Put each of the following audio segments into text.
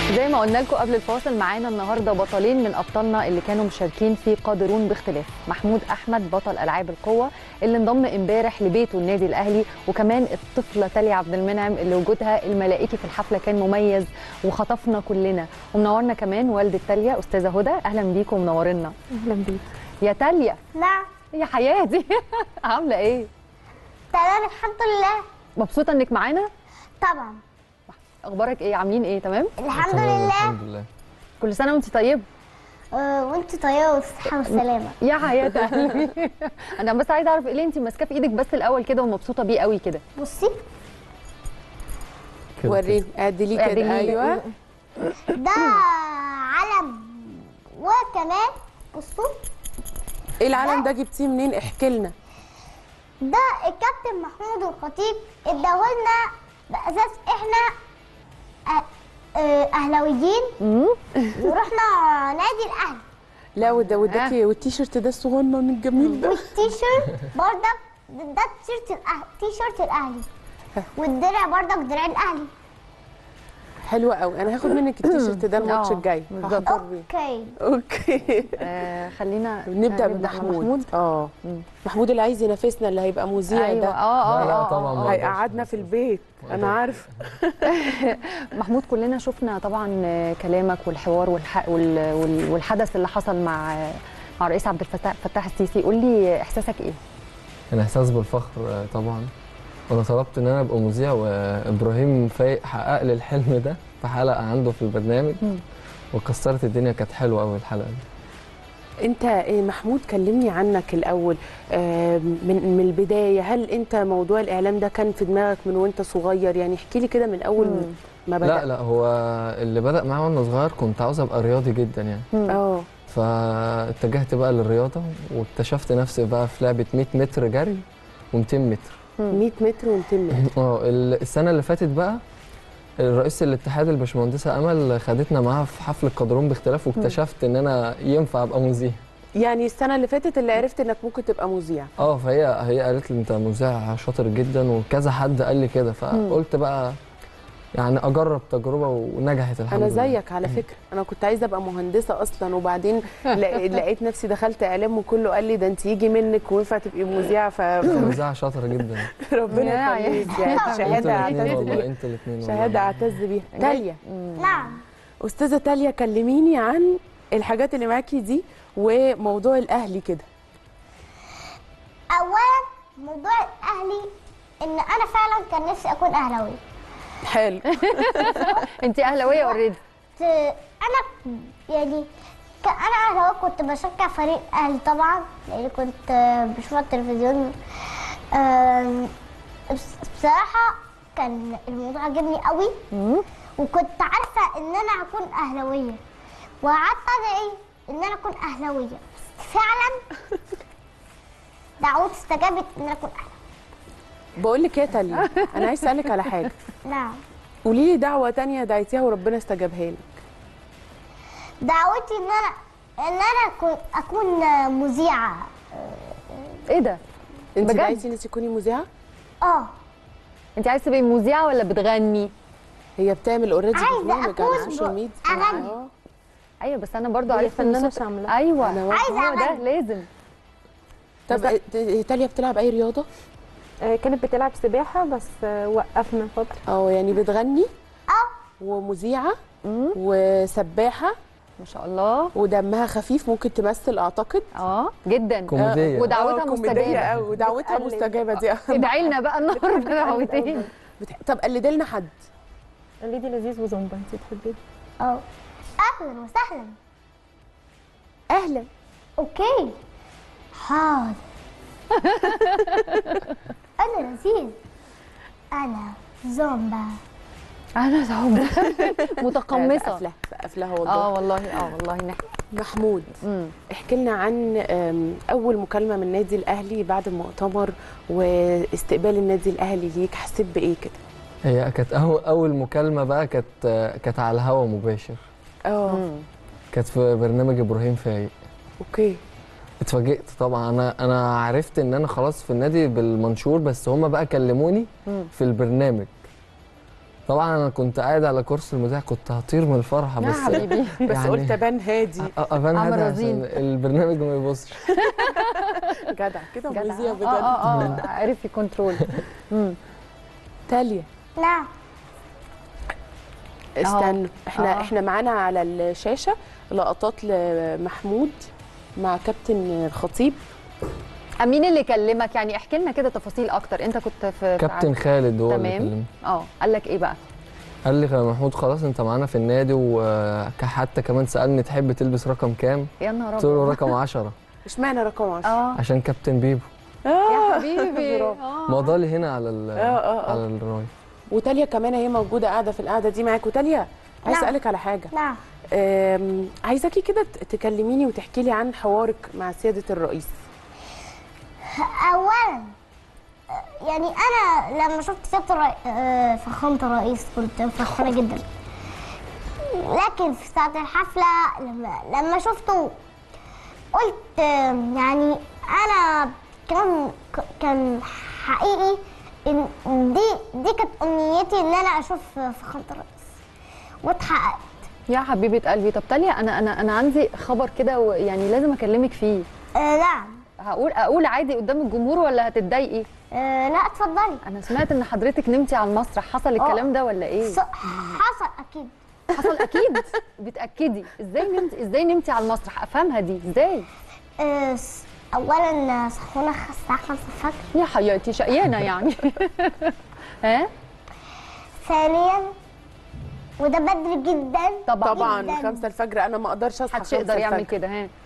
زي ما قلنا لكم قبل الفاصل معانا النهارده بطلين من ابطالنا اللي كانوا مشاركين في قادرون باختلاف محمود احمد بطل العاب القوه اللي انضم امبارح لبيته النادي الاهلي وكمان الطفله تاليا عبد المنعم اللي وجودها الملائكي في الحفله كان مميز وخطفنا كلنا ومنورنا كمان والده تاليا استاذه هدى اهلا بيكم ومنورنا اهلا بيك يا تاليا نعم يا حياتي عامله ايه تمام الحمد لله مبسوطه انك معانا طبعا اخبارك ايه عاملين ايه تمام الحمد تمام، لله الحمد لله كل سنه وانت طيب آه، وانت طيبه والصحه والسلامه يا حياه أهلا بيك. انا بس عايزه اعرف ايه اللي انت ماسكاه في ايدك بس الاول كده ومبسوطه بيه قوي كده بصي كده وريني اعدليه اعدليه. كده ايوه ده علم وكمان بصوا ايه العلم ده جبتيه منين احكي لنا ده الكابتن محمود الخطيب اداهولنا باساس احنا آه، آه، اهلاويين ورحنا نادي الاهلي لا وده وداكي والتيشيرت ده الصغنن الجميل ده والتيشيرت بردك ده تيشيرت الاهلي تيشيرت الاهلي والدرع بردك درع الاهلي حلوه قوي انا هاخد منك التيشيرت ده الماتش آه، الجاي بالظبط. هحضر بيه اوكي اوكي آه خلينا نبدا آه، بمحمود اه محمود اللي عايز ينافسنا اللي هيبقى مذيع ايوه ده اه اه لا، لا، آه، طبعاً آه، ما آه. هيقعدنا في البيت انا عارفه محمود كلنا شفنا طبعا آه، كلامك والحوار والح... وال... وال... والحدث اللي حصل مع آه، مع الرئيس عبد الفتاح فتاح السيسي قول لي احساسك ايه كان احساس بالفخر آه، طبعا وانا طلبت ان انا ابقى مذيع وابراهيم فايق حقق لي الحلم ده في حلقه عنده في البرنامج وكسرت الدنيا كانت حلوه قوي الحلقه دي انت إيه محمود كلمني عنك الاول آه، من من البدايه هل انت موضوع الاعلام ده كان في دماغك من وانت صغير يعني احكي لي كده من اول ما بدأ لا لا هو اللي بدا معايا وانا صغير كنت عاوز ابقى رياضي جدا يعني اه فاتجهت بقى للرياضه واكتشفت نفسي بقى في لعبه 100 متر جري و200 متر 100 متر و200 متر اه ال- السنه اللي فاتت بقى الرئيس الاتحاد الباشمهندسه امل خدتنا معاها في حفل القدرون باختلاف واكتشفت ان انا ينفع ابقى مذيع يعني السنه اللي فاتت اللي عرفت انك ممكن تبقى مذيع اه فهي هي قالت لي انت مذيع شاطر جدا وكذا حد قال لي كده فقلت بقى يعني اجرب تجربه ونجحت الحمد انا لله زيك على فكره انا كنت عايزه ابقى مهندسه اصلا وبعدين لا- لقيت نفسي دخلت اعلام وكله قال لي ده انت يجي منك وينفع تبقي مذيعه فربنا مذيعه شاطره جدا يا يخليك يعني انتوا شهاده الاثنين اعتز والله بيها انتوا الاثنين شهاده اعتز بيها تاليا نعم استاذه تاليا كلميني عن الحاجات اللي معاكي دي وموضوع الاهلي كده اولا موضوع الاهلي ان انا فعلا كان نفسي اكون اهلاوي حلو انت اهلاويه اوريدي ت- انا يعني ك- انا اهلاوي كنت بشجع فريق اهلي طبعا لان كنت آه، بشوفها على التلفزيون آم، بس- بصراحه كان الموضوع عجبني قوي وكنت عارفه ان انا هكون اهلاويه وقعدت ادعي ان انا اكون اهلاويه بس فعلا دعوتي استجابت ان انا اكون اهلاويه بقول لك ايه يا تاليا انا عايز اسالك على حاجه نعم قولي لي دعوه تانية دعيتيها وربنا استجابها لك دعوتي ان انا ان انا أكون- اكون مذيعه ايه ده انت بجد؟ دعيتي انك تكوني مذيعه اه انت عايزه تبقي مذيعه ولا بتغني هي بتعمل اوريدي عايزة برنامج على أفوز عشر ميد بأغاني. آه. ايوه بس انا برضو هي عرفت ان فنانة صوت- شاملة. ايوه أنا عايزة هو ده أغني. لازم طب إيه، تاليا بتلعب اي رياضه آه، كانت بتلعب سباحة بس آه، وقفنا فترة اه يعني بتغني اه ومذيعه وسباحه ما شاء الله ودمها خفيف ممكن تمثل اعتقد اه جدا كوميديه ودعوتها آه، كوميدية مستجابه أوي، ودعوتها بتقلد. مستجابه دي ادعي لنا بقى النهارده دعوتين بت... طب قلدي لنا حد ليدي لذيذ وزومبا انت تحبيه اه اهلا وسهلا اهلا اوكي حاضر انا لذيذ انا زومبا انا زعوم متقمصه سقف سقف لها والله اه والله اه والله نحن محمود مم. احكي لنا عن أم، اول مكالمه من النادي الاهلي بعد المؤتمر واستقبال النادي الاهلي ليك حسيت بايه كده هي كانت اول اول مكالمه بقى كانت كانت على الهوا مباشر اه كانت في برنامج ابراهيم فايق اوكي اتفاجئت طبعا انا انا عرفت ان انا خلاص في النادي بالمنشور بس هما بقى كلموني مم. في البرنامج طبعا انا كنت قاعد على كرسي المذيع كنت هطير من الفرحه يا بس حبيبي بس يعني- قلت ابان هادي أ- ابان عمرو هذا رزين. عشان البرنامج ما يبصش جدع كده جدع. مذيع اه بجد اه اه عرف يكنترول مم. تاليا نعم استنى احنا آه. احنا معانا على الشاشه لقطات لمحمود مع كابتن الخطيب مين اللي كلمك يعني احكي لنا كده تفاصيل اكتر انت كنت في في كابتن خالد هو اللي تمام. كلمني اه قال لك ايه بقى قال لي يا محمود خلاص انت معانا في النادي وحتى كمان سالني تحب تلبس رقم كام يا نهار قلت له ابيض رقم 10 اشمعنى رقم 10 اه عشان كابتن بيبو يا حبيبي برافو. اه مضالي هنا على ال آه، آه، آه. على الراي وتاليا كمان هي موجوده قاعده في القعده دي معاك وتاليا عايز نعم. اسالك على حاجه نعم أم، عايزاكي كده ت- تكلميني وتحكي لي عن حوارك مع سياده الرئيس اولا يعني انا لما شفت سياده الرئي... آه، فخامه الرئيس كنت فرحانه جدا لكن في ساعه الحفله لما لما شفته قلت آه، يعني انا كان ك- كان حقيقي ان دي دي كانت امنيتي ان انا اشوف فخامه الرئيس واتحققت يا حبيبه قلبي طب تاليا انا انا انا عندي خبر كده و- يعني لازم اكلمك فيه آه نعم هقول اقول عادي قدام الجمهور ولا هتتضايقي آه لا اتفضلي انا سمعت ان حضرتك نمتي على المسرح حصل الكلام ده ولا ايه ص- حصل اكيد حصل اكيد بتاكدي ازاي نمتي ازاي نمتي على المسرح افهمها دي ازاي آه، س- اولا صحونا الساعه 5 الفجر يا حياتي شقيانه يعني ها ثانيا وده بدري جدا طبعا طبعا جداً. 5 الفجر انا ما اقدرش اصحى محدش يقدر 5 يعمل الفجر. كده ها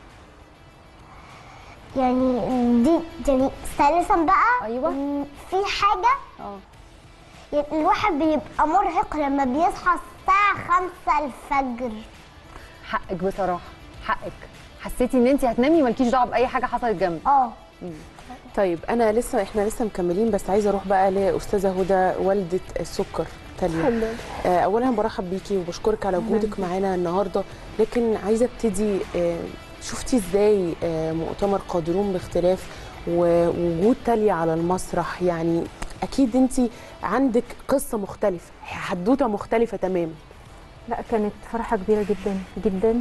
يعني دي يعني ثالثا بقى أيوة. م، في حاجه اه يعني الواحد بيبقى مرهق لما بيصحى الساعه 5 الفجر حقك بصراحه حقك حسيتي ان انت هتنامي مالكيش دعوه باي حاجه حصلت جنبك اه طيب انا لسه احنا لسه مكملين بس عايزه اروح بقى لاستاذه هدى والده السكر تاليا آه، اولا برحب بيكي وبشكرك على وجودك معانا النهارده لكن عايزه ابتدي آه، شفتي ازاي آه، مؤتمر قادرون باختلاف ووجود تاليا على المسرح يعني اكيد انت عندك قصه مختلفه حدوته مختلفه تماما لا كانت فرحة كبيرة جدا جدا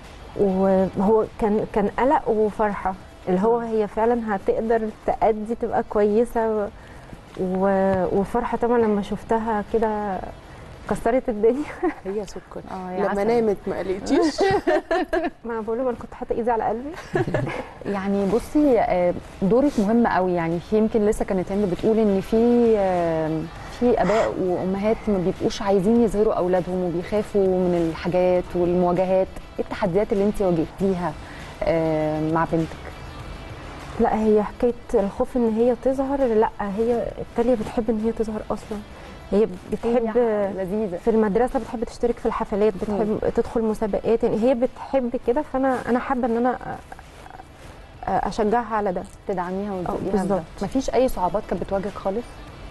وهو كان كان قلق وفرحة اللي هو هي فعلا هتقدر تأدي تبقى كويسة و- وفرحة طبعا لما شفتها كده كسرت الدنيا هي سكر اه يا لما عسل. نامت ما قلقتيش ما انا بقول له انا كنت حاطه ايدي على قلبي يعني بصي آه، دورك مهم قوي يعني في يمكن لسه كانت هند بتقول ان في آه، في اباء وامهات ما بيبقوش عايزين يظهروا اولادهم وبيخافوا من الحاجات والمواجهات ايه التحديات اللي انت واجهتيها آه، مع بنتك لا هي حكايه الخوف ان هي تظهر لا هي التالية بتحب ان هي تظهر اصلا هي بتحب لذيذه في المدرسه بتحب تشترك في الحفلات بتحب تدخل مسابقات يعني هي بتحب كده فانا انا حابه ان انا أ- أ- اشجعها على ده تدعميها وتزقيها بالظبط. ما فيش اي صعوبات كانت بتواجهك خالص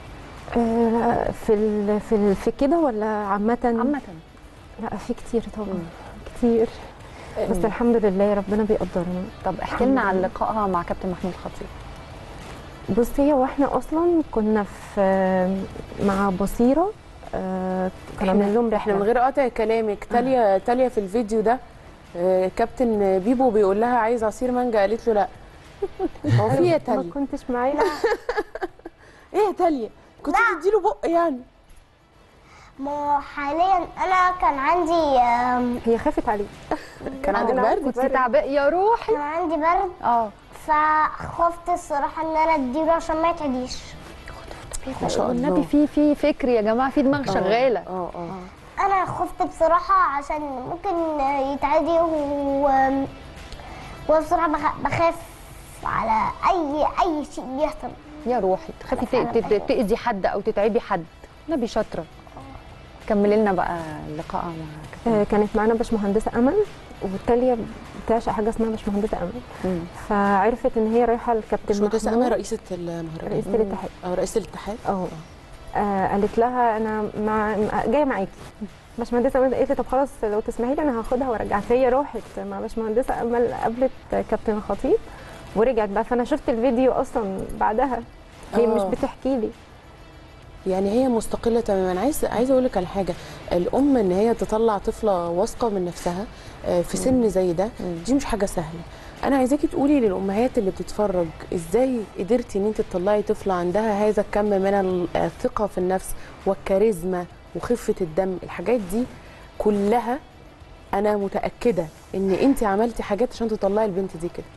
آه، في ال في ال في كده ولا عامه عامه لا في كتير طبعا مم. كتير بس الحمد لله ربنا بيقدرنا طب احكي لنا عن لقائها مع كابتن محمود خطيب بصي هو احنا اصلا كنا في مع بصيره آه، كنا عاملين لهم احنا من رحله غير قطع كلامك تاليا تاليا في الفيديو ده آه، كابتن بيبو بيقول لها عايز عصير مانجا قالت له لا هو في إيه يا ما تاليا كنتش معايا ايه يا تاليا كنت تديله بق يعني ما هو حاليا انا كان عندي آم، هي خافت عليه كان عندك أنا برد كنت تعبانه يا روحي كان عندي برد اه فخفت الصراحه ان انا اديله عشان ما يتعديش ما شاء والنبي الله في في فكر يا جماعه في دماغ شغاله اه اه انا خفت بصراحه عشان ممكن يتعدي و... وبصراحه بخ... بخاف على اي اي شيء بيحصل يا روحي تخافي ت- ت- ت- تاذي حد او تتعبي حد نبي شاطره كملي لنا بقى اللقاء مع كابتن آه، كانت معانا باشمهندسه امل والتاليه بتعشق حاجه اسمها باشمهندسه امل مم. فعرفت ان هي رايحه للكابتن مش مهندسه محمود امل رئيسه المهرجان رئيسه الاتحاد اه رئيسه الاتحاد اه آه، قالت لها انا مع مع- جايه معاكي باشمهندسه امل قالت لي طب خلاص لو تسمحي لي انا هاخدها وارجعها فهي راحت مع باشمهندسه امل قابلت كابتن الخطيب ورجعت بقى فانا شفت الفيديو اصلا بعدها هي آه. مش بتحكي لي يعني هي مستقله تماما عايز عايزه اقول لك على حاجه الام ان هي تطلع طفله واثقه من نفسها آه، في سن زي ده دي مش حاجه سهله انا عايزاكي تقولي للامهات اللي بتتفرج ازاي قدرتي ان انت تطلعي طفله عندها هذا الكم من ال- الثقه في النفس والكاريزما وخفه الدم الحاجات دي كلها انا متاكده ان انت عملتي حاجات عشان تطلعي البنت دي كده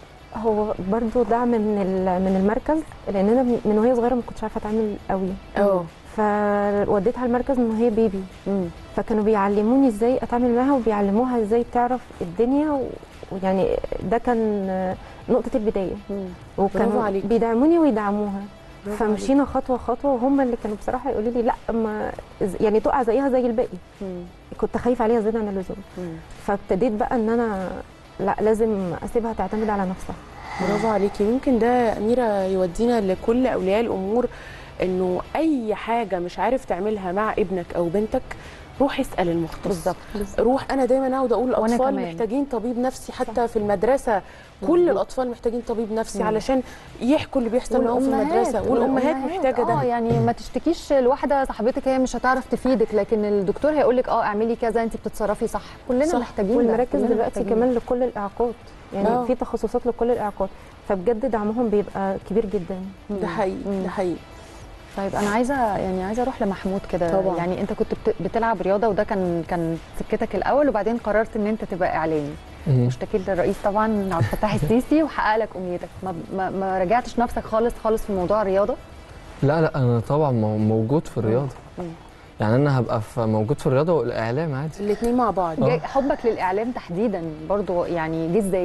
هو برضو دعم من ال- من المركز لان انا من وهي صغيره ما كنتش عارفه اتعامل قوي اه فوديتها المركز من وهي بيبي مم. فكانوا بيعلموني ازاي اتعامل معاها وبيعلموها ازاي تعرف الدنيا و- ويعني ده كان نقطه البدايه برافو وكانوا عليكي. بيدعموني ويدعموها برافو فمشينا خطوه خطوه وهم اللي كانوا بصراحه يقولوا لي لا ما يعني تقع زيها زي الباقي مم. كنت خايفه عليها زياده عن اللزوم مم. فابتديت بقى ان انا لا لازم اسيبها تعتمد على نفسها برافو عليكي يمكن ده أميرة يودينا لكل أولياء الأمور إنه أي حاجة مش عارف تعملها مع ابنك أو بنتك روح اسأل المختص بالظبط روح أنا دايما أقعد أقول وأنا الأطفال كمان. محتاجين طبيب نفسي حتى في المدرسة كل الأطفال محتاجين طبيب نفسي مم. علشان يحكوا اللي بيحصل معاهم في المدرسة والأمهات محتاجة اه ده يعني ما تشتكيش لواحده صاحبتك هي مش هتعرف تفيدك لكن الدكتور هيقول لك اه اعملي كذا انت بتتصرفي صح كلنا صح. محتاجين ده، والمراكز كلنا دلوقتي محتاجين. كمان لكل الاعاقات يعني آه. في تخصصات لكل الاعاقات فبجد دعمهم بيبقى كبير جدا ده حقيقي مم. ده حقيقي طيب انا عايزه يعني عايزه اروح لمحمود كده طبعاً. يعني انت كنت بت- بتلعب رياضه وده كان كان سكتك الاول وبعدين قررت ان انت تبقى اعلامي مم. واشتكيت للرئيس طبعا عبد الفتاح السيسي وحقق لك امنيتك ما, ما, ما رجعتش نفسك خالص خالص في موضوع الرياضه لا لا انا طبعا مو- موجود في الرياضه مم. يعني انا هبقى في موجود في الرياضه والاعلام عادي الاتنين مع بعض جاي حبك للاعلام تحديدا برضو يعني جه ازاي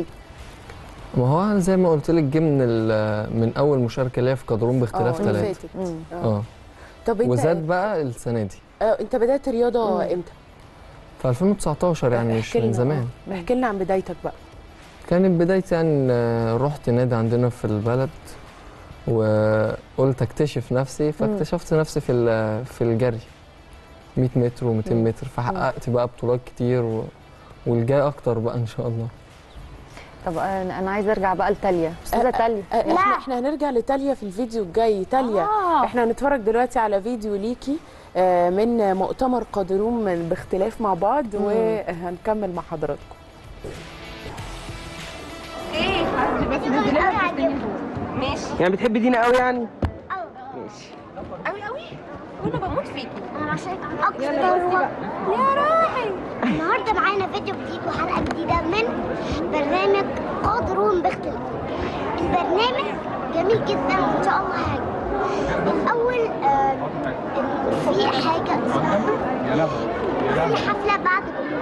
ما هو أنا زي ما قلت لك جه من ال- من اول مشاركه ليا في قدرون باختلاف آه، اللي ثلاثه فاتت مم. آه. اه طب انت وزاد بقى السنه دي آه انت بدات رياضه مم. امتى؟ في 2019 يعني مش احكي من لنا، زمان آه. احكي لنا عن بدايتك بقى كانت بدايتي يعني آه، رحت نادي عندنا في البلد وقلت اكتشف نفسي فاكتشفت نفسي في ال- في الجري 100 متر و200 مم. متر فحققت بقى بطولات كتير و... والجاي اكتر بقى ان شاء الله طب انا أنا عايزه ارجع بقى لتاليا استاذه آه، تاليا آه، احنا احنا هنرجع لتاليا في الفيديو الجاي تاليا آه. احنا هنتفرج دلوقتي على فيديو ليكي آه، من مؤتمر قادرون من- باختلاف مع بعض وهنكمل مع حضراتكم يعني بتحبي دينا قوي يعني انا عشان اكتر يا روحي النهارده معانا فيديو جديد وحلقه جديده من برنامج قادرون باختلاف البرنامج جميل جدا وان شاء الله هيعجبك الاول آه، في حاجه اسمها في حفله بعد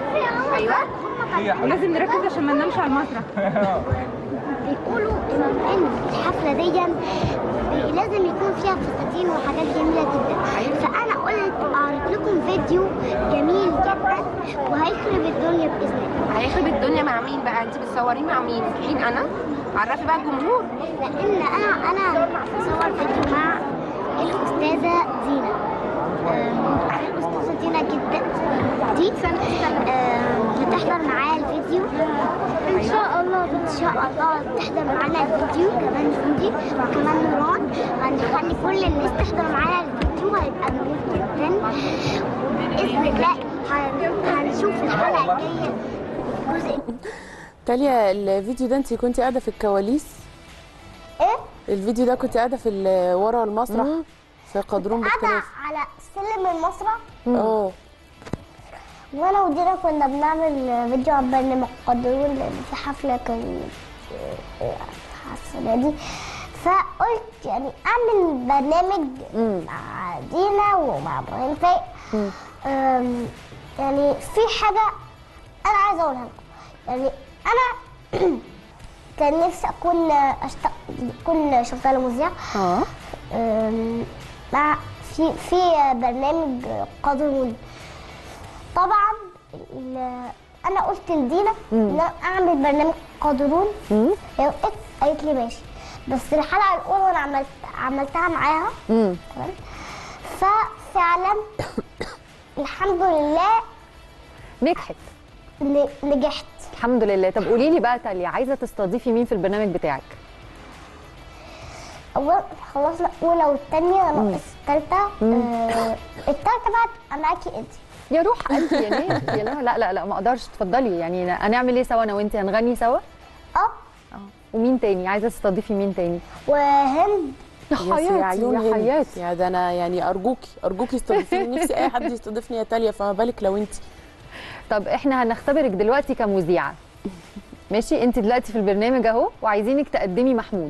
ايوه لازم نركز عشان ما ننامش على المسرح بيقولوا ان إن الحفله دي بي- لازم يكون فيها فساتين وحاجات جميله جدا فانا قلت اعرض لكم فيديو جميل جدا وهيخرب الدنيا باذن الله هيخرب الدنيا مع مين بقى انت بتصوريه مع مين مين انا عرفي بقى الجمهور لان انا انا بصور فيديو مع الاستاذه دينا آم، الاستاذه دينا جدا دي آم، هتحضر معايا الفيديو ان شاء الله ان شاء الله تحضر معانا الفيديو كمان جودي وكمان نوران هنخلي كل الناس تحضر معانا الفيديو هيبقى جميل جدا باذن الله هن- هنشوف الحلقه الجايه جزء تاليا الفيديو ده انت كنت قاعده في الكواليس ايه الفيديو ده كنت قاعده في ال- ورا المسرح في قادرون قاعده باختلاف على سلم المسرح اه وانا ودينا كنا بنعمل فيديو عن برنامج قدرون لان في حفله كان السنه دي فقلت يعني اعمل برنامج مع دينا ومع ابراهيم فايق أم، يعني في حاجه انا عايزه اقولها لكم يعني انا كان نفسي اكون أشتغل اكون شغاله مذيعه اه أم، مع في في برنامج قادرون طبعا ال- انا قلت لدينا ان أنا اعمل برنامج قادرون هي وقفت قالت لي ماشي بس الحلقه الاولى انا عملت عملتها معاها امم تمام ففعلا الحمد لله نجحت ن- نجحت الحمد لله طب قولي لي بقى تاليا عايزه تستضيفي مين في البرنامج بتاعك اول خلصنا اولى والثانيه ناقص الثالثه آه الثالثه بقى تبقى معاكي انت يا روح قلبي يا ناس يا نهى لا لا لا ما اقدرش اتفضلي يعني هنعمل ايه سوا انا وانت هنغني سوا اه ومين تاني عايزه تستضيفي مين تاني وهند يا يا سي حياتي عيون يا هند حياتي يا ده انا يعني ارجوكي ارجوكي استضيفيني نفسي اي حد يستضيفني يا تاليا فما بالك لو انت طب احنا هنختبرك دلوقتي كمذيعه ماشي انت دلوقتي في البرنامج اهو وعايزينك تقدمي محمود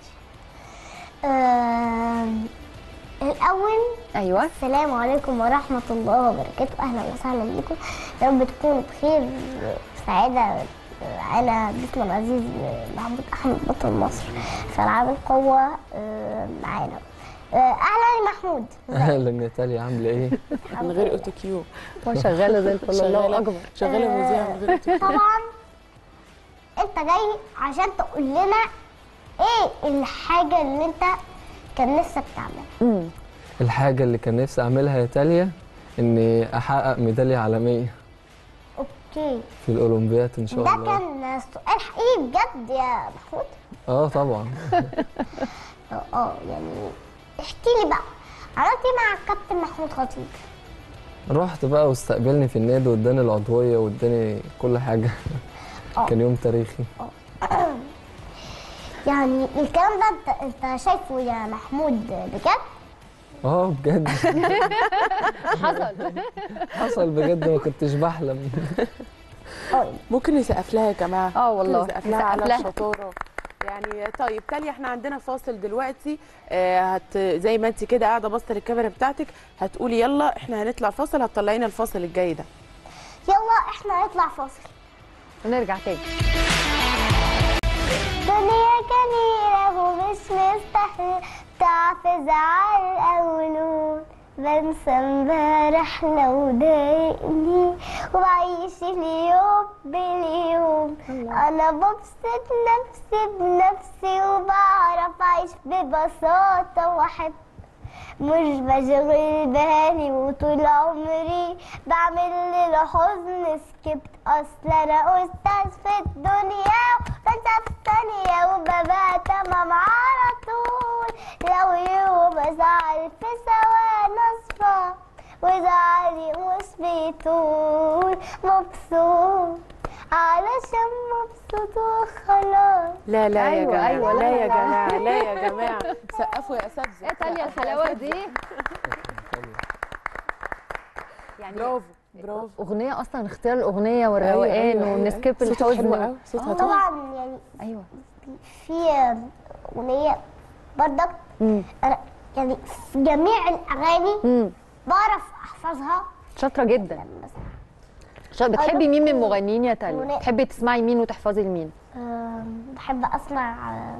آه الاول ايوه السلام عليكم ورحمة الله وبركاته أهلا وسهلا بكم يا رب تكونوا بخير وسعادة أنا باسم العزيز محمود أحمد بطل مصر في ألعاب القوة آه، معانا آه، أهلا يا محمود اهلا يا تاليا عامله ايه؟ من غير اوتوكيو ما شغاله زي الفل الله شغاله اكبر شغاله مذيعه من غير اوتوكيو طبعا أنت جاي عشان تقول لنا إيه الحاجة اللي أنت كان نفسك تعملها امم الحاجه اللي كان نفسي اعملها يا تاليا اني احقق ميداليه عالميه أوكي في الاولمبياد ان شاء ده الله كان سؤال حقيقي بجد يا محمود اه طبعا اه اه يعني احكي لي بقى عملت ايه مع الكابتن محمود خطيب رحت بقى واستقبلني في النادي واداني العضويه واداني كل حاجه آه. كان يوم تاريخي يعني الكلام ده انت انت شايفه يا محمود بجد اه بجد حصل حصل بجد ما كنتش بحلم اه ممكن نسقف لها يا جماعه اه والله ممكن نسقف لها نسقف على لها. الشطاره يعني طيب تاليا احنا عندنا فاصل دلوقتي آه هت زي ما انت كده قاعده باصه للكاميرا بتاعتك هتقولي يلا احنا هنطلع فاصل هتطلعينا الفاصل الجاي ده يلا احنا هنطلع فاصل ونرجع تاني دنيا جميلة ومش مستحيل تعفز على الأولون بنسى امبارح لو ضايقني وبعيش اليوم باليوم انا ببسط نفسي بنفسي وبعرف اعيش ببساطة واحب مش بشغل بالي وطول عمري بعمل للحزن سكبت اصل انا استاذ في الدنيا بنسى في ثانية وببقى تمام على طول لو يوم ازعل في ثواني اصفى وزعلي مش بيطول مبسوط علشان مبسوط وخلاص لا لا أيوة، يا جماعه أيوة، لا, لا، يا لا. جماعه لا يا جماعه سقفوا يا اساتذه ايه تاليا الحلاوه دي يعني برافو برافو اغنيه اصلا اختيار الاغنيه والروقان أيوة، أيوة، ونسكيب أيوة. صوتك حلو الحزن قوي صوتها تحفه طبعا يعني ايوه في أغنية برضك امم أنا يعني في جميع الأغاني امم بعرف أحفظها شاطره جدا يعني مثلا شا- بتحبي مين من أنا- المغنيين يا تاليا أغنية. بتحبي تسمعي مين وتحفظي لمين آم، بحب أسمع آه،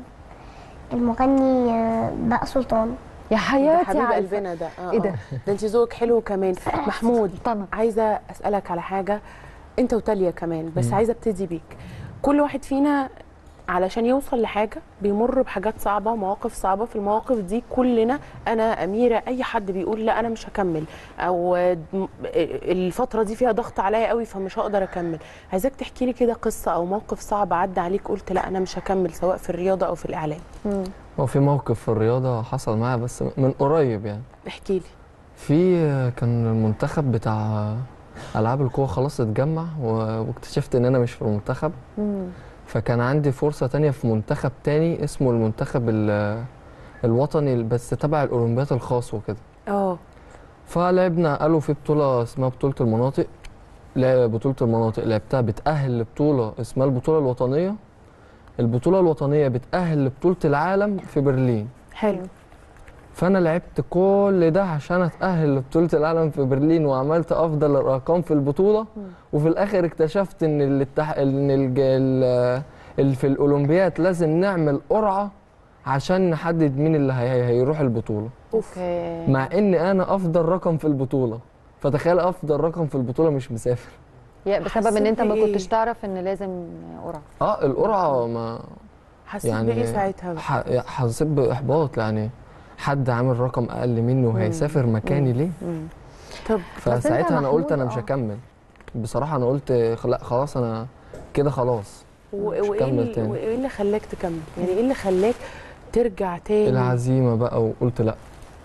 المغني آه، بقى سلطان يا ده حياتي حبيب عارفة. قلبنا ده اه إيه ده؟ آه. ده انت ذوقك حلو كمان محمود طبعا عايزه اسالك على حاجه انت وتاليا كمان بس عايزه ابتدي بيك كل واحد فينا علشان يوصل لحاجه بيمر بحاجات صعبه مواقف صعبه في المواقف دي كلنا انا اميره اي حد بيقول لا انا مش هكمل او م- الفتره دي فيها ضغط عليا قوي فمش هقدر اكمل عايزاك تحكي لي كده قصه او موقف صعب عدى عليك قلت لا انا مش هكمل سواء في الرياضه او في الاعلام هو في موقف في الرياضه حصل معايا بس من قريب يعني احكي لي في كان المنتخب بتاع العاب القوه خلاص اتجمع و- واكتشفت ان انا مش في المنتخب مم. فكان عندي فرصه تانية في منتخب تاني اسمه المنتخب ال- الوطني بس تبع الاولمبياد الخاص وكده اه فلعبنا قالوا في بطوله اسمها بطوله المناطق لا بطوله المناطق لعبتها بتاهل لبطوله اسمها البطوله الوطنيه البطوله الوطنيه بتاهل لبطوله العالم في برلين حلو فانا لعبت كل ده عشان اتاهل لبطوله العالم في برلين وعملت افضل الارقام في البطوله وفي الاخر اكتشفت ان الاتح... ان الج... ال... ال... في الاولمبياد لازم نعمل قرعه عشان نحدد مين اللي هي... هيروح البطوله اوكي مع ان انا افضل رقم في البطوله فتخيل افضل رقم في البطوله مش مسافر يا بسبب ان انت ما حسيت بإيه؟ كنتش تعرف ان لازم قرعه اه القرعه ما حسيت يعني بايه ساعتها بقى؟ ح- حسيت باحباط يعني حد عامل رقم اقل مني وهيسافر مكاني ليه مم. طب فساعتها انا قلت انا مش محمود، آه. هكمل بصراحه انا قلت خ- لا خلاص انا كده خلاص و- مش وايه هكمل اللي- تاني. وايه اللي خلاك تكمل؟ يعني ايه اللي خلاك ترجع تاني العزيمه بقى وقلت لا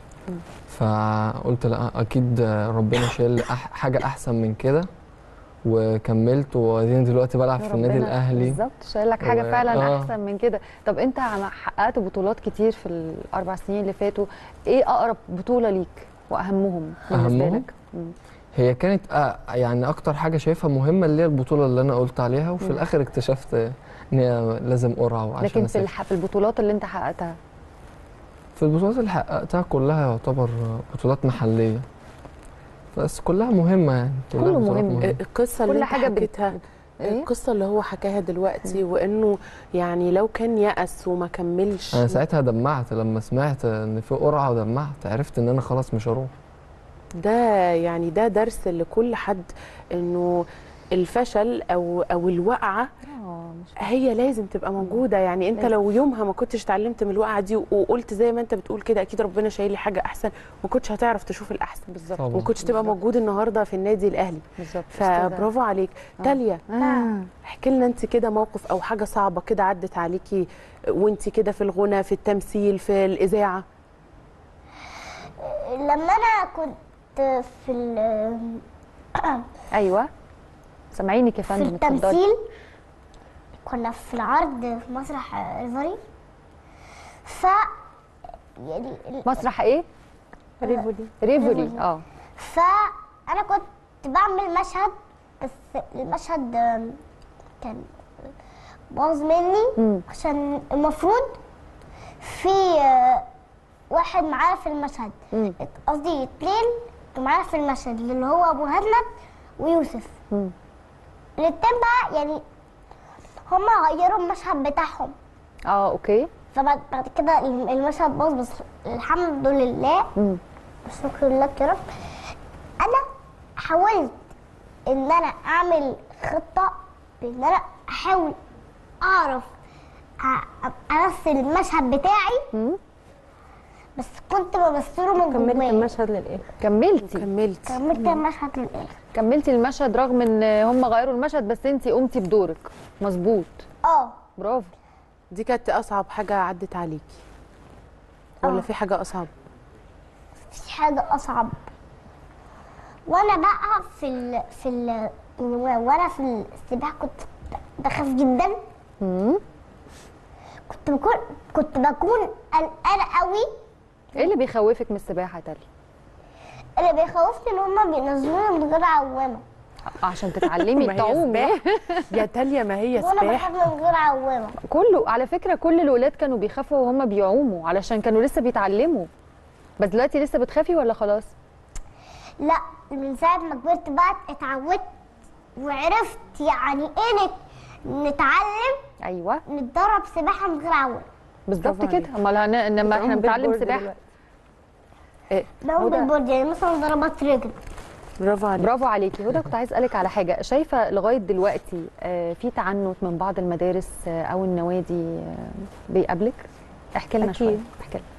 فقلت لا اكيد ربنا شايل أح حاجه احسن من كده وكملت وبعدين دلوقتي بلعب في النادي ربنا الاهلي بالظبط شايل لك حاجه و- فعلا آه. احسن من كده طب انت عم- حققت بطولات كتير في الاربع سنين اللي فاتوا ايه اقرب بطوله ليك واهمهم بالنسبه أهمهم؟ لك مم. هي كانت آه يعني اكتر حاجه شايفها مهمه اللي هي البطوله اللي انا قلت عليها وفي مم. الاخر اكتشفت ان هي لازم قرعه عشان لكن في أسافر. الح... في البطولات اللي انت حققتها في البطولات اللي حققتها كلها يعتبر بطولات محليه بس كلها مهمه يعني كلها كله بطولات مهم. مهمة. القصه اللي كل انت حاجة بت- حكيتها ايه القصه اللي هو حكاها دلوقتي وانه يعني لو كان يأس وما كملش انا ساعتها دمعت لما سمعت ان في قرعه ودمعت عرفت ان انا خلاص مش هروح ده يعني ده درس لكل حد انه الفشل او او الوقعه اه مش هي لازم تبقى موجوده يعني انت لازم. لو يومها ما كنتش اتعلمت من الوقعه دي وقلت زي ما انت بتقول كده اكيد ربنا شايل لي حاجه احسن ما كنتش هتعرف تشوف الاحسن بالظبط طبعا. وما كنتش تبقى بالظبط. موجود النهارده في النادي الاهلي بالظبط فبرافو عليك آه. تاليا آه. احكي لنا انت كده موقف او حاجه صعبه كده عدت عليكي وانت كده في الغنى في التمثيل في الاذاعه لما انا كنت في ال- ايوه سامعينك يا في فندم اتفضلي التمثيل كنا في العرض في مسرح ريفري ف يعني ال- مسرح ايه ريفولي ريفولي اه فانا كنت بعمل مشهد بس المشهد آم، كان باظ مني مم. عشان المفروض في آه، واحد معايا في المشهد مم. قصدي اتنين كانوا معايا في المشهد اللي هو ابو هند ويوسف مم. الاتنين بقى يعني هما غيروا المشهد بتاعهم اه اوكي فبعد بعد كده المشهد باظ بس الحمد لله مم. شكرا لك يا رب انا حاولت ان انا اعمل خطه بان انا احاول اعرف أ- أ- امثل المشهد بتاعي مم. بس كنت بمثله من كملت جوايا المشهد للاخر كملتي كملت كملت المشهد للاخر كملتي المشهد رغم ان هم غيروا المشهد بس انت قمتي بدورك مظبوط اه برافو دي كانت اصعب حاجه عدت عليكي ولا آه. في حاجه اصعب في حاجه اصعب وانا بقى في ال في ال وانا في السباحه كنت بخاف جدا مم. كنت بكون كنت بكون قلقانه قوي ايه اللي بيخوفك من السباحه يا تالي اللي بيخوفني ان هما بينزلوني من غير عوامه عشان تتعلمي ما هي تعومي يا تاليا ما هي وانا سباحه بخاف من غير عوامه كله على فكره كل الولاد كانوا بيخافوا وهم بيعوموا علشان كانوا لسه بيتعلموا بس دلوقتي لسه بتخافي ولا خلاص لا من ساعه ما كبرت بقى اتعودت وعرفت يعني ايه نت- نتعلم ايوه نتدرب سباحه من غير عوامه بالظبط برافو كده امال هن- لما احنا بتعوم بنتعلم بالبورد سباحه دلوقتي. بعوم هدى. بالبورد يعني مثلا ضربات رجل برافو عليك برافو عليكي هدى كنت عايز اسالك على حاجه شايفه لغايه دلوقتي آه، في تعنت من بعض المدارس آه، او النوادي آه، بيقابلك احكي لنا أكيد. شويه احكي لنا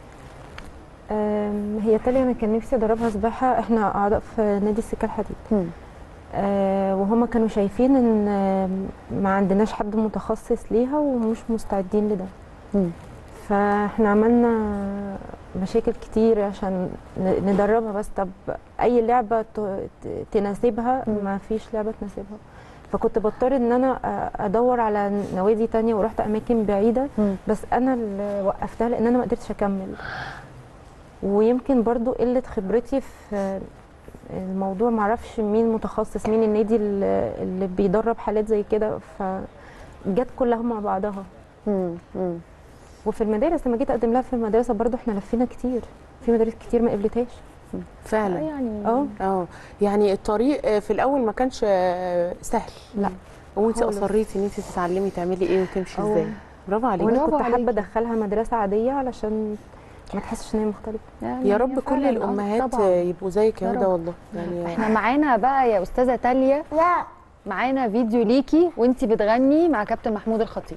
أم، هي تاليا انا كان نفسي ادربها سباحه احنا اعضاء في نادي السكه الحديد مم. أه وهما كانوا شايفين ان آم، ما عندناش حد متخصص ليها ومش مستعدين لده مم. فاحنا عملنا مشاكل كتير عشان ن- ندربها بس طب اي لعبه ت- ت- تناسبها مم. ما فيش لعبه تناسبها فكنت بضطر ان انا أ- ادور على نوادي تانية ورحت اماكن بعيده مم. بس انا اللي وقفتها لان انا ما قدرتش اكمل ويمكن برضو قله خبرتي في الموضوع معرفش مين متخصص مين النادي اللي اللي بيدرب حالات زي كده فجت كلها مع بعضها مم. مم. وفي المدارس لما جيت اقدم لها في المدرسه برضو احنا لفينا كتير في مدارس كتير ما قبلتهاش فعلا يعني اه اه يعني الطريق آه، في الاول ما كانش آه، سهل لا وانت خالص. اصريتي ان انت تتعلمي تعملي ايه وتمشي أه. ازاي برافو عليكي وانا برافو كنت حابه عليكي. ادخلها مدرسه عاديه علشان ما تحسش ان هي مختلفه يعني يا هي رب كل فعلاً، آه، الامهات طبعاً. يبقوا زيك يا يا هدى رب. والله يعني احنا معانا بقى يا استاذه تاليا لا معانا فيديو ليكي وانتي بتغني مع كابتن محمود الخطيب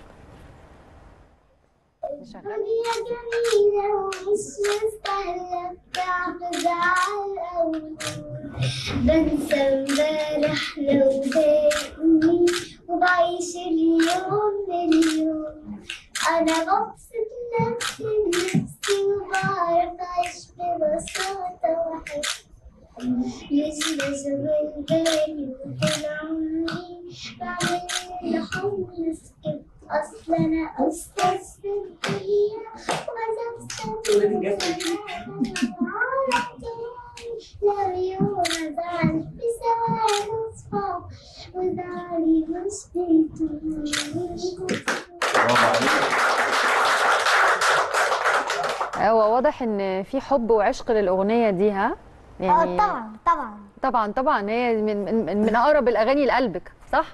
نشغل. دنيا جميلة ومش مستاهلة تعب زعل أو بنسى امبارح لو ضايقني وبعيش اليوم لليوم أنا ببسط نفسي أول سكيب أصل أنا أستاذ في الدنيا وأنا لا يوم أزعل بسواد أصفى وزعلي مش بيتوه هو واضح ان في حب وعشق للاغنيه دي ها اه طبعا طبعا طبعا طبعا هي من من, من اقرب الاغاني لقلبك صح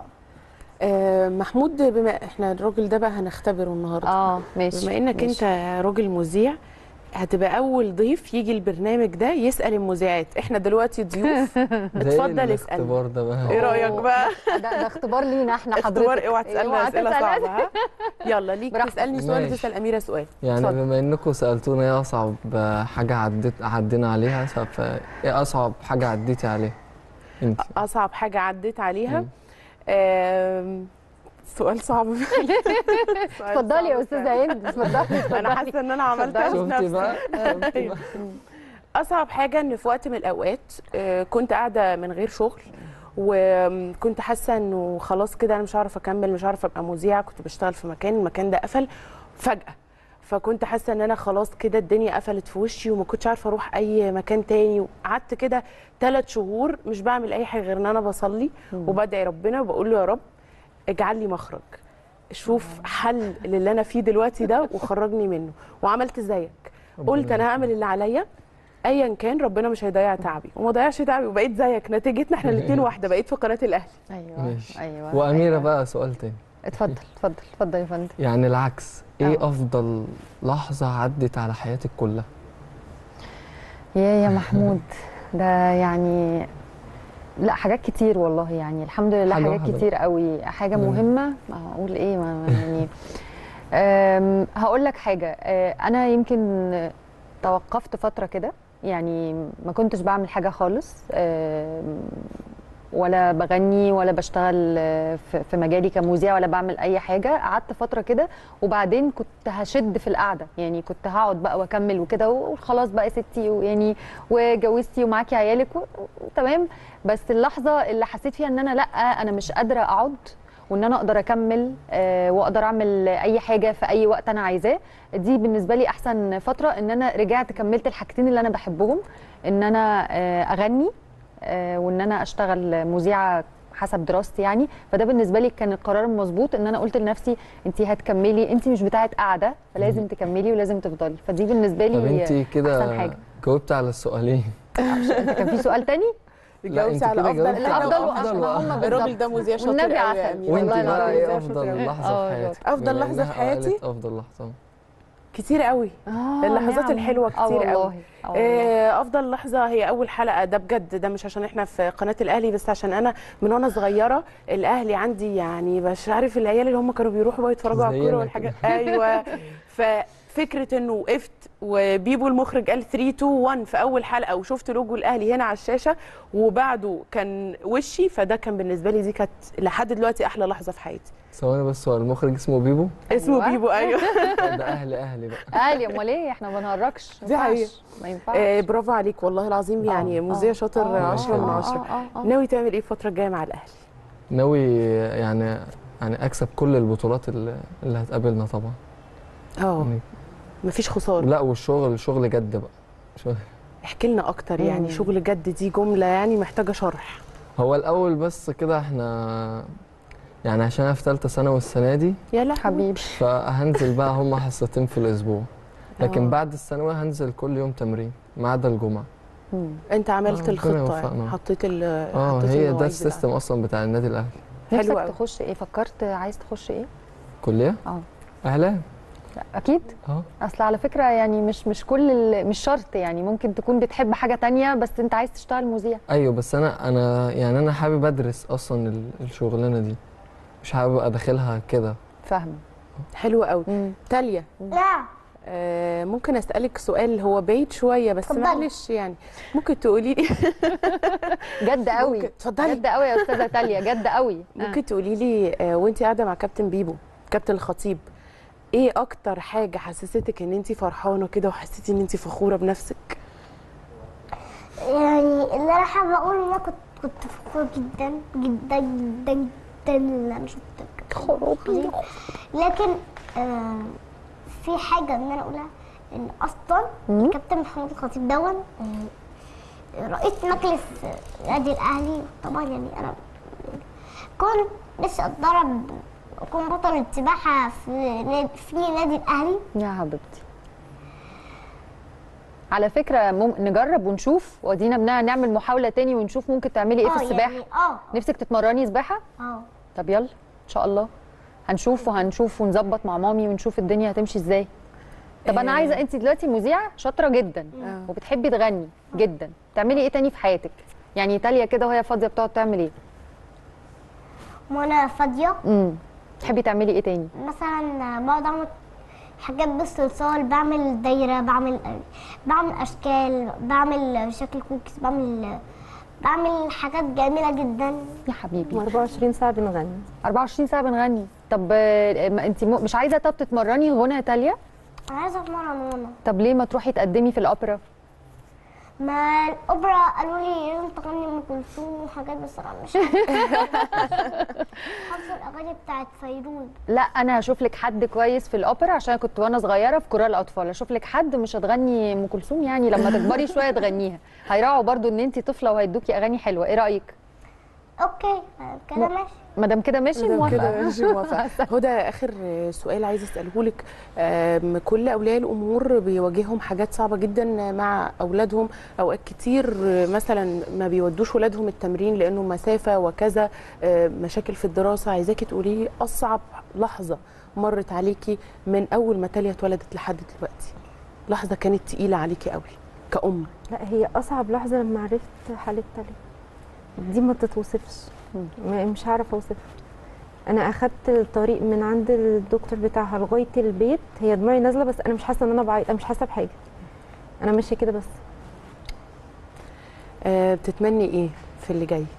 آه محمود بما احنا الراجل ده بقى هنختبره النهارده اه ماشي بما انك ماشي. انت راجل مذيع هتبقى اول ضيف يجي البرنامج ده يسال المذيعات احنا دلوقتي ضيوف ده إيه اتفضل اسال الاختبار ده بقى ايه رايك بقى ده, ده اختبار لينا احنا حضرتك اختبار اوعى تسالنا اسئله تسأل صعبه ها يلا ليك براحتك. تسالني سؤال ماشي. وتسال اميره سؤال يعني اتفضل. بما انكم سالتونا ايه اصعب حاجه عديت عدينا عليها فايه اصعب حاجه عديتي عليها انت اصعب حاجه عديت عليها مم. آم، سؤال صعب سؤال اتفضلي يا صعب استاذه هند اتفضلي انا حاسه ان انا عملتها في شفتي نفسي بقى شفتي بقى؟ اصعب حاجه ان في وقت من الاوقات آه، كنت قاعده من غير شغل وكنت حاسه انه خلاص كده انا مش هعرف اكمل مش هعرف ابقى مذيعه كنت بشتغل في مكان المكان ده قفل فجاه فكنت حاسه ان انا خلاص كده الدنيا قفلت في وشي وما كنتش عارفه اروح اي مكان تاني وقعدت كده ثلاث شهور مش بعمل اي حاجه غير ان انا بصلي وبدعي ربنا وبقول له يا رب اجعل لي مخرج شوف حل للي انا فيه دلوقتي ده وخرجني منه وعملت زيك قلت انا هعمل اللي عليا ايا كان ربنا مش هيضيع تعبي وما ضيعش تعبي وبقيت زيك نتيجتنا احنا الاثنين واحده بقيت في قناه الاهلي ايوه ماشي ايوه واميره أيوة. بقى سؤال تاني اتفضل اتفضل اتفضل يا فندم يعني العكس ايه آه. افضل لحظه عدت على حياتك كلها يا يا محمود ده يعني لا حاجات كتير والله يعني الحمد لله حاجة حاجات واحدة. كتير قوي حاجه مم. مهمه ما اقول ايه ما ما يعني أم، هقول لك حاجه أه، انا يمكن توقفت فتره كده يعني ما كنتش بعمل حاجه خالص أم، ولا بغني ولا بشتغل آه، في في مجالي كمذيع ولا بعمل اي حاجه قعدت فتره كده وبعدين كنت هشد في القعده يعني كنت هقعد بقى واكمل وكده وخلاص بقى يا ستي ويعني وجوزتي ومعاكي عيالك و- وتمام بس اللحظه اللي حسيت فيها ان انا لا انا مش قادره اقعد وان انا اقدر اكمل آه، واقدر اعمل اي حاجه في اي وقت انا عايزاه دي بالنسبه لي احسن فتره ان انا رجعت كملت الحاجتين اللي انا بحبهم ان انا آه، اغني آه، وان انا اشتغل مذيعه حسب دراستي يعني فده بالنسبه لي كان القرار المظبوط ان انا قلت لنفسي انت هتكملي انت مش بتاعه قاعده فلازم تكملي ولازم تفضلي فدي بالنسبه طب لي انت احسن كده حاجه جاوبت على السؤالين انت كان في سؤال تاني لا جاوبتي انت على كده افضل جاوبتي لا، على أفضل افضل وأحسن. واحد هم الراجل ده مذيع شاطر والنبي قوي يا عسل. امير وانت والله بقى العظيم. ايه مذيع شاطر افضل قوي. لحظه اه في حياتك أفضل بما لحظة في إنها حياتي؟ قالت افضل لحظه كتير قوي آه، اللحظات نعم. الحلوة آه كتير قوي. والله. آه والله. آه، افضل لحظه هي اول حلقه ده بجد ده مش عشان احنا في قناه الاهلي بس عشان انا من وانا صغيره الاهلي عندي يعني مش عارف العيال اللي هم كانوا بيروحوا بقى يتفرجوا على زينا الكوره والحاجات ايوه ففكره انه وقفت وبيبو المخرج قال 3 2 1 في اول حلقه وشفت لوجو الاهلي هنا على الشاشه وبعده كان وشي فده كان بالنسبه لي دي كانت لحد دلوقتي احلى لحظه في حياتي ثواني بس هو المخرج اسمه بيبو اسمه أيوة. بيبو ايوه ده اهلي اهلي بقى اهلي امال ايه احنا ما بنهرجش ما دي حقيقة. ينفعش. ما ينفعش آه، برافو عليك والله العظيم يعني آه، مذيع آه، شاطر آه، 10 من آه، 10 آه، آه، آه. ناوي تعمل ايه الفتره الجايه مع الاهلي ناوي يعني يعني اكسب كل البطولات اللي, اللي هتقابلنا طبعا اه يعني مفيش خساره لا والشغل شغل جد بقى شغل احكي لنا اكتر يعني مم. شغل جد دي جمله يعني محتاجه شرح هو الاول بس كده احنا يعني عشان انا في ثالثه ثانوي السنه دي يا لهوي حبيبي فهنزل بقى هم حصتين في الاسبوع لكن آه. بعد الثانويه هنزل كل يوم تمرين ما عدا الجمعه مم. انت عملت ربنا الخطه يعني يوفقنا. حطيت ال اه حطيت هي ده المواعيد السيستم اصلا بتاع النادي الاهلي نفسك حلو قوي. تخش ايه فكرت عايز تخش ايه كليه اه اعلام لا، اكيد اه اصل على فكره يعني مش مش كل ال- مش شرط يعني ممكن تكون بتحب حاجه تانية بس انت عايز تشتغل مذيع ايوه بس انا انا يعني انا حابب ادرس اصلا ال- الشغلانه دي مش حابب ابقى داخلها كده فاهمه حلو قوي مم. تاليا لا آه ممكن اسالك سؤال هو بعيد شويه بس اتفضلي. معلش يعني ممكن تقولي لي جد قوي ممكن- اتفضلي. جد قوي يا استاذه تاليا جد قوي آه. ممكن تقولي لي آه وانت قاعده مع كابتن بيبو كابتن الخطيب ايه اكتر حاجه حسستك ان انت فرحانه كده وحسيتي ان انت فخوره بنفسك يعني اللي انا حابه اقول ان انا كنت كنت فخوره جدا جدا جدا اللي انا شفت خرابي لكن آه في حاجه ان انا اقولها ان اصلا الكابتن محمود الخطيب دون آه، رئيس مجلس نادي الاهلي طبعا يعني انا كنت لسه اتدرب اكون بطل سباحه في نادي في نادي الاهلي يا حبيبتي على فكره مم... نجرب ونشوف ودينا بنا نعمل محاوله تاني ونشوف ممكن تعملي ايه في آه، السباحه يعني اه نفسك تتمرني سباحه اه طب يلا ان شاء الله هنشوف وهنشوف ونظبط مع مامي ونشوف الدنيا هتمشي ازاي طب انا آه. عايزه انت دلوقتي مذيعه شاطره جدا آه. وبتحبي تغني جدا تعملي ايه تاني في حياتك يعني تاليا كده وهي فاضيه بتقعد تعمل ايه وانا فاضيه امم تحبي تعملي ايه تاني مثلا بقعد اعمل حاجات بالصلصال بعمل دايره بعمل بعمل اشكال بعمل شكل كوكيز بعمل بعمل حاجات جميله جدا يا حبيبي 24 ساعه بنغني 24 ساعه بنغني طب آه، ما انت م- مش عايزه طب تتمرني غنى يا تاليا انا عايزه اتمرن وانا طب ليه ما تروحي تقدمي في الاوبرا ما الاوبرا قالوا لي لازم تغني ام كلثوم وحاجات بس انا مش عارفة. حافظه الاغاني بتاعت فيروز لا انا هشوف لك حد كويس في الاوبرا عشان كنت وانا صغيره في كورال الاطفال اشوف لك حد مش هتغني ام كلثوم يعني لما تكبري شويه تغنيها هيراعوا برضو ان انت طفله وهيدوكي اغاني حلوه ايه رايك اوكي كده ماشي مادام كده ماشي مادام موافقه كده ماشي موافقه هدى اخر سؤال عايزه اساله لك آم، كل اولياء الامور بيواجههم حاجات صعبه جدا مع اولادهم اوقات كتير مثلا ما بيودوش ولادهم التمرين لانه مسافه وكذا آه، مشاكل في الدراسه عايزاكي تقولي لي اصعب لحظه مرت عليكي من اول ما تاليا اتولدت لحد دلوقتي لحظه كانت تقيله عليكي قوي كأم لا هي اصعب لحظه لما عرفت حاله تالي دي ما تتوصفش م- مش هعرف اوصفها انا اخدت الطريق من عند الدكتور بتاعها لغايه البيت هي دموعي نازله بس انا مش حاسه ان انا بعيط انا مش حاسه بحاجه انا ماشيه كده بس آه، بتتمني ايه في اللي جاي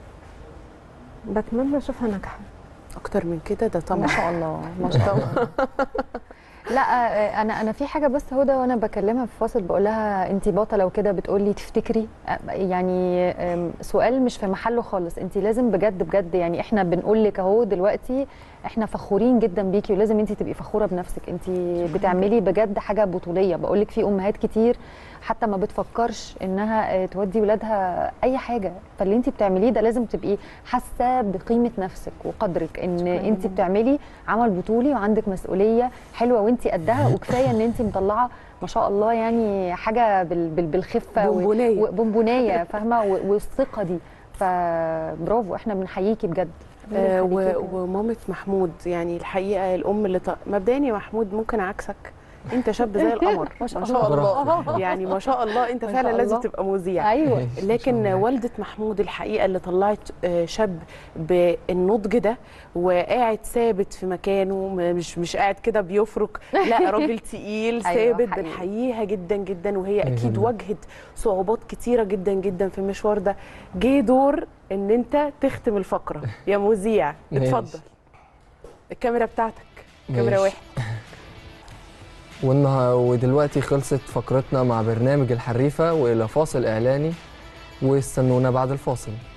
بتمنى اشوفها ناجحه اكتر من كده ده ما طبعا شاء الله ما شاء الله لا آه، انا انا في حاجه بس هدى وانا بكلمها في فاصل بقول لها انت بطله وكده بتقول لي تفتكري آه، يعني آم، سؤال مش في محله خالص انت لازم بجد بجد يعني احنا بنقول لك اهو دلوقتي احنا فخورين جدا بيكي ولازم انت تبقي فخوره بنفسك انت بتعملي بجد حاجه بطوليه بقول لك في امهات كتير حتى ما بتفكرش انها آه، تودي ولادها اي حاجه فاللي انت بتعمليه ده لازم تبقي حاسه بقيمه نفسك وقدرك ان انت بتعملي عمل بطولي وعندك مسؤوليه حلوه وانت قدها وكفايه ان انت مطلعه ما شاء الله يعني حاجه بال بال بالخفه و- بونبونية. وبونبونيه فاهمه و- والثقه دي فبرافو احنا بنحييكي بجد آه، و- بنحييكي بجد. ومامة محمود يعني الحقيقه الام اللي ط... مبدئيا يا محمود ممكن عكسك انت شاب زي القمر ما شاء ما شاء الله. الله يعني ما شاء الله انت ما فعلا شاء لازم الله. تبقى مذيع ايوه لكن والدة محمود الحقيقة اللي طلعت آه، شاب بالنضج ده وقاعد ثابت في مكانه م- مش مش قاعد كده بيفرك لا راجل تقيل أيوة، ثابت حقيقي. بنحييها جدا جدا وهي أيوة اكيد جداً. واجهت صعوبات كتيرة جدا جدا في المشوار ده جه دور ان انت تختم الفقرة يا مذيع ماشي. اتفضل الكاميرا بتاعتك كاميرا ماشي. واحد والنها ودلوقتي خلصت فقرتنا مع برنامج الحريفة وإلى فاصل إعلاني واستنونا بعد الفاصل